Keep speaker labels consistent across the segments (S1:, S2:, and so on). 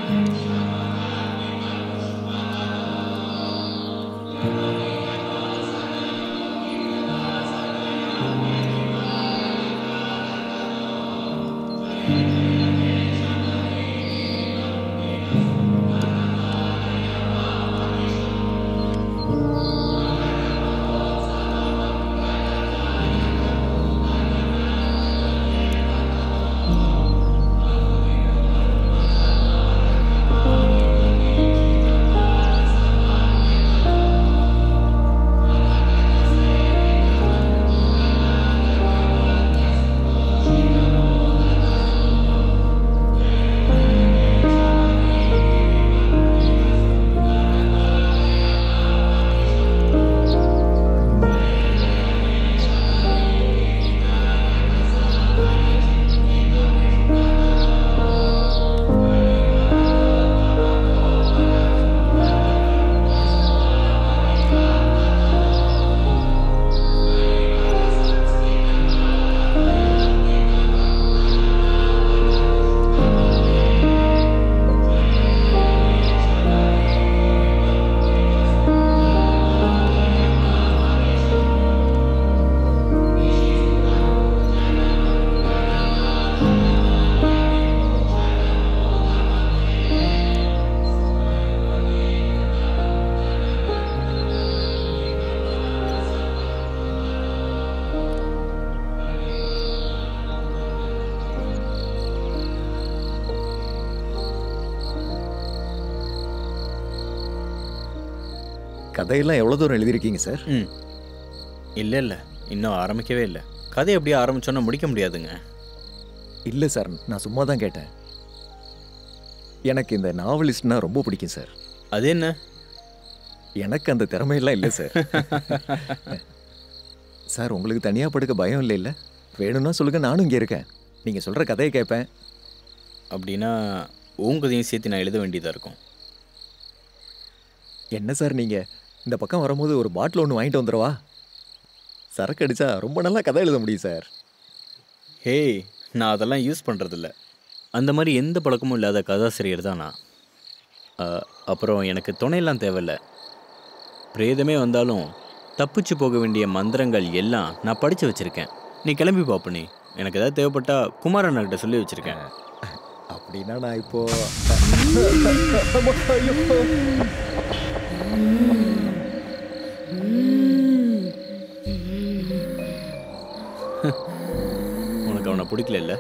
S1: கதையெல்லாம் எவ்வளோ தூரம் எழுதியிருக்கீங்க சார்
S2: ம் இல்லை இல்லை இன்னும் ஆரம்பிக்கவே இல்லை கதை எப்படியே ஆரம்பிச்சோன்னா முடிக்க முடியாதுங்க
S1: இல்லை சார் நான் சும்மா தான் கேட்டேன் எனக்கு இந்த நாவலிஸ்ட்னா ரொம்ப பிடிக்கும் சார்
S2: அது என்ன
S1: எனக்கு அந்த திறமையெல்லாம் இல்லை சார் சார் உங்களுக்கு தனியாக படுக்க பயம் இல்லை இல்லை வேணும்னா சொல்லுங்க நானும் இங்கே இருக்கேன் நீங்கள் சொல்கிற கதையை கேட்பேன்
S2: அப்படின்னா உன் கதையும் சேர்த்து நான் எழுத வேண்டியதாக இருக்கும்
S1: என்ன சார் நீங்கள் இந்த பக்கம் வரும்போது ஒரு பாட்டில் ஒன்று வாங்கிட்டு வந்துடவா சரக்கு அடித்தா ரொம்ப நல்லா கதை எழுத முடியும் சார்
S2: ஹேய் நான் அதெல்லாம் யூஸ் பண்ணுறதில்ல அந்த மாதிரி எந்த பழக்கமும் இல்லாத கதாசிரியர் தான் நான் அ, அப்புறம் எனக்கு துணையெல்லாம் தேவையில்ல பிரேதமே வந்தாலும் தப்பிச்சு போக வேண்டிய மந்திரங்கள் எல்லாம் நான் படித்து வச்சுருக்கேன் நீ கிளம்பி பாப்பனி எனக்கு ஏதாவது தேவைப்பட்டா குமாரண்ணர்கிட்ட சொல்லி வச்சுருக்கேன்
S1: அப்படின்னா நான் இப்போ
S2: உனக்கு அவனை பிடிக்கல இல்லை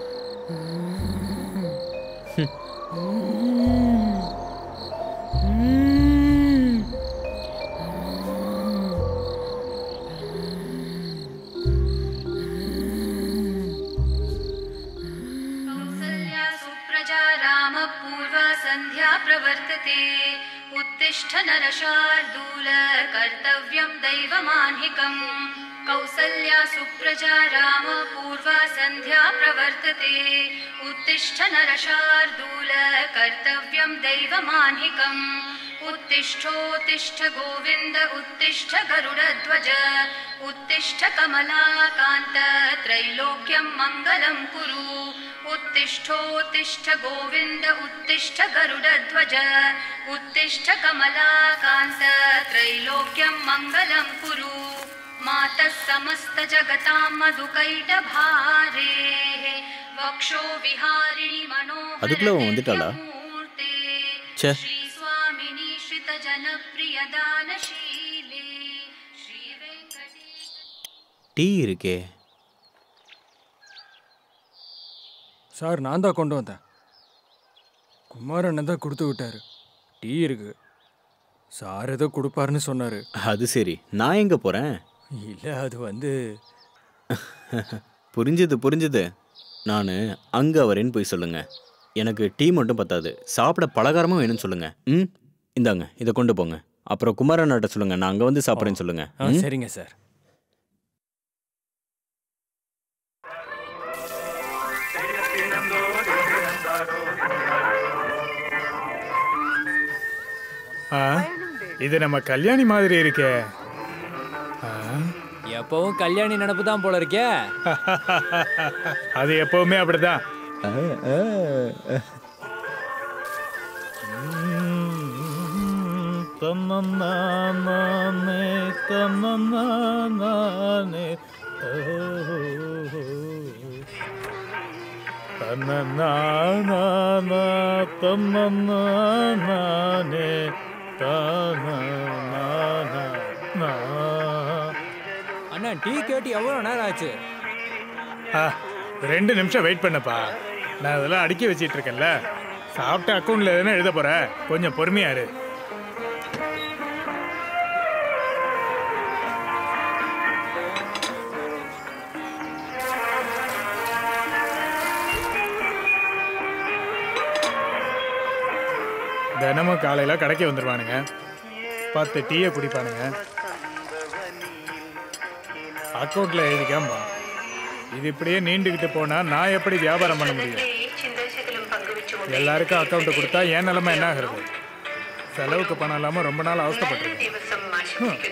S3: कौसल्या सुप्रजा रामपूर्वा सन्ध्या प्रवर्तते उत्तिष्ठ नरशार्दूल कर्तव्यं दैवमान्हिकम् कौसल्या सुप्रजा रामपूर्वा सन्ध्या प्रवर्तते उत्तिष्ठ नरशार्दूल कर्तव्यं दैवमान्हिकम् उत्तिष्ठोत्तिष्ठ गोविन्द उत्तिष्ठ गरुडध्वज उत्तिष्ठ कमलाकान्त त्रैलोक्यं मङ्गलं कुरु उत्तिष्ठोत्तिष्ठ गोविन्द उत्तिष्ठ गरुडध्वज उत्तिष्ठ कमलाकान्त त्रैलोक्यं मङ्गलं कुरु मातः समस्तजगतां मधुकैटभारेः वक्षो विहारिणि
S2: அதுக்குள்ள அவன் வந்துட்டாளா?
S3: मनोहरदिव्यमूर्ते
S2: ச்சே.
S3: श्रीस्वामिनि श्रितजनप्रियदानशीले श्रीवेङ्कटेश
S2: டீ இருக்கே
S4: சார் நான் தான் கொண்டு வந்தேன் குமாரண்ணன் தான் கொடுத்து விட்டாரு டீ இருக்கு சார் ஏதோ கொடுப்பாருன்னு சொன்னார்
S2: அது சரி நான் எங்கே போகிறேன்
S4: இல்லை அது வந்து
S2: புரிஞ்சுது புரிஞ்சுது நான் அங்கே வரேன்னு போய் சொல்லுங்க எனக்கு டீ மட்டும் பத்தாது சாப்பிட பலகாரமும் வேணும்னு சொல்லுங்க ம் இந்தாங்க இதை கொண்டு போங்க அப்புறம் குமாரண்ணாட்ட சொல்லுங்க நான் அங்கே வந்து சாப்பிட்றேன்னு சொல்லுங்க
S4: ஆ
S2: ம்?
S4: சரிங்க சார்
S5: ஆ இது நம்ம கல்யாணி மாதிரி இருக்கே ஆ,
S6: எப்பவும் கல்யாணி நினப்பு தான் போல இருக்கே
S5: அது எப்பவுமே அப்படிதான்
S1: ஆ, ஆ, ஆ.
S5: தன்னே தன்னே தன்னே
S6: அண்ணா டீ கேட்டு எவ்வளோ நேரம் ஆச்சு
S5: ரெண்டு நிமிஷம் வெயிட் பண்ணப்பா நான் அதெல்லாம் அடுக்கி வச்சிட்டு இருக்கேன்ல சாப்பிட்ட அக்கௌண்ட்ல எதுனா எழுத போற கொஞ்சம் பொறுமையா இரு தினமும் காலையில கடைக்கு வந்துருவானுங்க பத்து டீயை குடிப்பானுங்க அக்கௌண்ட்ல எழுதிக்காம்பா இது இப்படியே நீண்டுகிட்டு போனா நான் எப்படி வியாபாரம் பண்ண முடியும் எல்லாருக்கும் அக்கௌண்ட் கொடுத்தா என் நிலைமை என்ன ஆகுறது செலவுக்கு பணம் இல்லாம ரொம்ப நாள் அவஸ்தைப்பட்டிருக்கேன்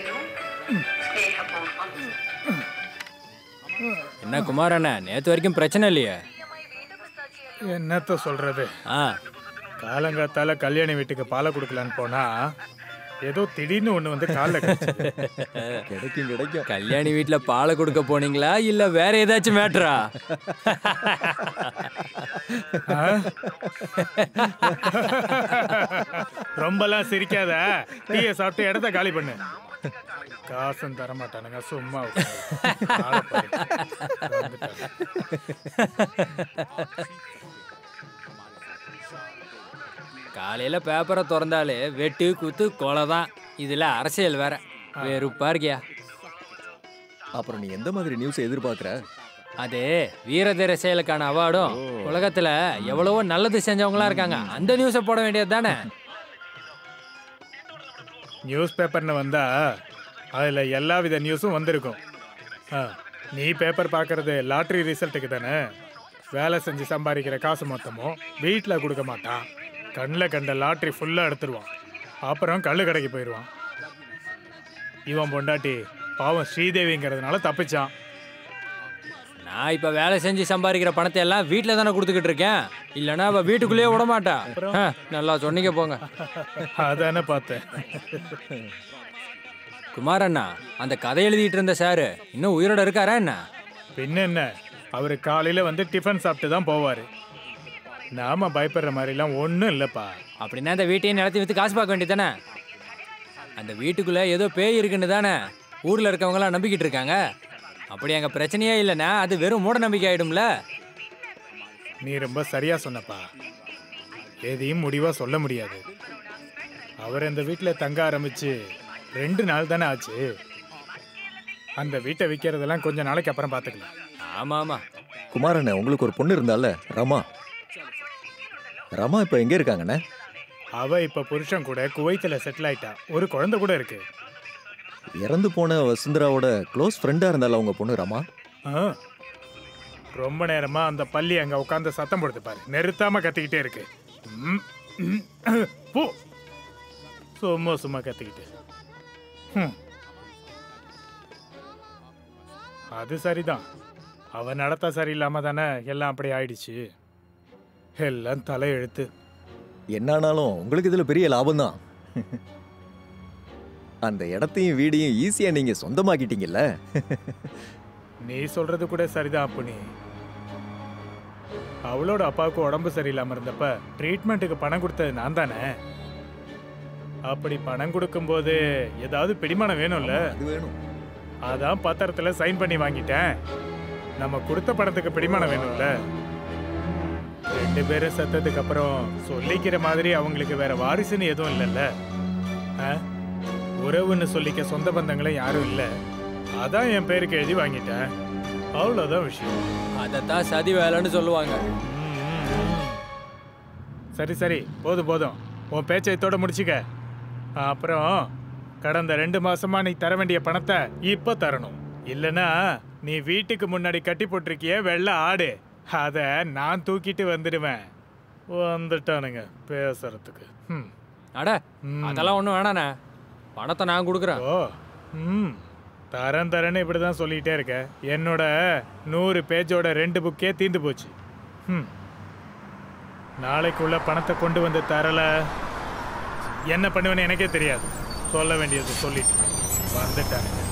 S6: என்ன குமார் அண்ணா நேற்று வரைக்கும் பிரச்சனை இல்லையே
S5: என்னத்த சொல்றது
S6: ஆ
S5: காலங்காத்தால கல்யாணி வீட்டுக்கு பாலை கொடுக்கலான்னு போனா ஏதோ திடீர்னு ஒண்ணு வந்து காலில்
S1: கிடைக்கும் கிடைக்கும்
S6: கல்யாணி வீட்டில் பாலை கொடுக்க போனீங்களா இல்லை வேற ஏதாச்சும் மேட்ரா
S5: ரொம்பலாம் சிரிக்காத டீயை சாப்பிட்டு இடத்த காலி பண்ணு காசும் தர மாட்டானுங்க சும்மா உட்காரு. ஆளை பாரு. வந்துட்டாங்க.
S6: காலையில் பேப்பரை திறந்தாலே வெட்டு குத்து கொலை தான் இதில் அரசியல் வேற வெறுப்பா இருக்கியா
S1: அப்புறம் நீ எந்த மாதிரி நியூஸ் எதிர்பார்க்குற
S6: அது வீரதீர செயலுக்கான அவார்டும் உலகத்துல எவ்வளவோ நல்லது செஞ்சவங்களா இருக்காங்க அந்த நியூஸை போட வேண்டியது தானே
S5: நியூஸ் பேப்பர்னு வந்தா அதுல எல்லா வித நியூஸும் வந்திருக்கும் ஆ, நீ பேப்பர் பார்க்கறது லாட்ரி ரிசல்ட்டுக்கு தானே வேலை செஞ்சு சம்பாதிக்கிற காசு மொத்தமும் வீட்டில் கொடுக்க மாட்டான் கண்ணில் கண்ட லாட்ரி ஃபுல்லாக எடுத்துருவான் அப்புறம் கள்ளு கடைக்கு போயிடுவான் இவன் பொண்டாட்டி பாவம் ஸ்ரீதேவிங்கிறதுனால தப்பிச்சான்
S6: நான் இப்ப வேலை செஞ்சு சம்பாதிக்கிற பணத்தை எல்லாம் வீட்டில் தானே கொடுத்துக்கிட்டு இருக்கேன் இல்லைன்னா அவ வீட்டுக்குள்ளேயே விட மாட்டா ஆ, நல்லா சொன்னீங்க போங்க
S5: அதானே பார்த்தேன்
S6: குமார் அண்ணா அந்த கதை எழுதிட்டு இருந்த சாரு இன்னும் உயிரோட இருக்காரா என்ன
S5: பின்ன என்ன அவர் காலையில் வந்து டிஃபன் சாப்பிட்டு தான் போவார் நாம பயப்படுற மாதிரிலாம் ஒன்றும் இல்லைப்பா
S6: அப்படின்னா அந்த வீட்டையும் நிலத்தி வித்து காசு பார்க்க வேண்டியதானே அந்த வீட்டுக்குள்ள ஏதோ பேய் இருக்குன்னு தானே ஊர்ல இருக்கவங்களாம் நம்பிக்கிட்டு இருக்காங்க அப்படி அங்க பிரச்சனையே இல்லைன்னா அது வெறும் மூட நம்பிக்கை ஆயிடும்ல
S5: நீ ரொம்ப சரியா சொன்னப்பா எதையும் முடிவா சொல்ல முடியாது அவர் அந்த வீட்டில் தங்க ஆரம்பிச்சு ரெண்டு நாள் தானே ஆச்சு அந்த வீட்டை விற்கிறதெல்லாம் கொஞ்ச நாளைக்கு அப்புறம் பார்த்துக்கலாம்
S6: ஆமா ஆமா
S1: குமாரண்ணே உங்களுக்கு ஒரு பொண்ணு இருந்தால ரமா ரமா இப்போ எங்கே இருக்காங்கண்ணே
S5: அவ இப்ப புருஷன் கூட குவைத்தில் செட்டில் ஆயிட்டா ஒரு குழந்தை கூட இருக்கு
S1: இறந்து போன வசுந்தராவோட க்ளோஸ் ஃப்ரெண்டாக இருந்தால உங்க பொண்ணு ரமா
S5: ஆ. ரொம்ப நேரமா அந்த பள்ளி அங்க உட்காந்து சத்தம் போடுது பாரு நிறுத்தாம கத்திக்கிட்டே இருக்கு ம், ம், போ சும்மா சும்மா கத்திக்கிட்டு ஹம். அது சரிதான் அவ நடத்த சரியில்லாம தானே எல்லாம் அப்படி ஆயிடுச்சு எல்லாம் தலையெழுத்து
S1: என்னானாலும் உங்களுக்கு இதில் பெரிய லாபம் தான் அந்த இடத்தையும் வீடையும் ஈஸியாக நீங்கள் சொந்தமாக்கிட்டீங்கல்ல
S5: நீ சொல்றது கூட சரிதான் அப்பனி அவளோட அப்பாவுக்கு உடம்பு சரியில்லாம இருந்தப்ப ட்ரீட்மெண்ட்டுக்கு பணம் கொடுத்தது நான் தானே அப்படி பணம் கொடுக்கும்போது ஏதாவது பிடிமானம் வேணும்ல
S1: அது வேணும்
S5: அதான் பத்திரத்துல சைன் பண்ணி வாங்கிட்டேன் நம்ம கொடுத்த பணத்துக்கு பிடிமானம் வேணும்ல ரெண்டு பேரும் செத்ததுக்கு அப்புறம் சொல்லிக்கிற மாதிரி அவங்களுக்கு வேற வாரிசுன்னு எதுவும் இல்லைல்ல ஆ? உறவுன்னு சொல்லிக்க சொந்த பந்தங்களும் யாரும் இல்லை அதான் என் பேருக்கு எழுதி வாங்கிட்டேன் அவ்வளோதான் விஷயம்
S6: அதைத்தான் சதி வேலைன்னு சொல்லுவாங்க
S5: ம், ம், ம். சரி சரி போதும் போதும் உன் பேச்சை இதோட முடிச்சுக்க அப்புறம் கடந்த ரெண்டு மாசமா நீ தர வேண்டிய பணத்தை இப்ப தரணும் இல்லனா நீ வீட்டுக்கு முன்னாடி கட்டி போட்டிருக்கிய வெள்ளை ஆடு அத நான் தூக்கிட்டு வந்துடுவேன் வந்துட்டானுங்க பேசுறதுக்கு ம்.
S6: அட
S5: ம்.
S6: அதெல்லாம் ஒன்றும் வேணாண்ணே பணத்தை நான் கொடுக்குறேன்
S5: ஓ ம் தரேன் தரேன்னு இப்படி தான் சொல்லிகிட்டே இருக்க என்னோட நூறு பேஜோட ரெண்டு புக்கே தீந்து போச்சு ம் நாளைக்குள்ள பணத்தை கொண்டு வந்து தரல என்ன பண்ணுவேன்னு எனக்கே தெரியாது சொல்ல வேண்டியது சொல்லிட்டு வந்துட்டானுங்க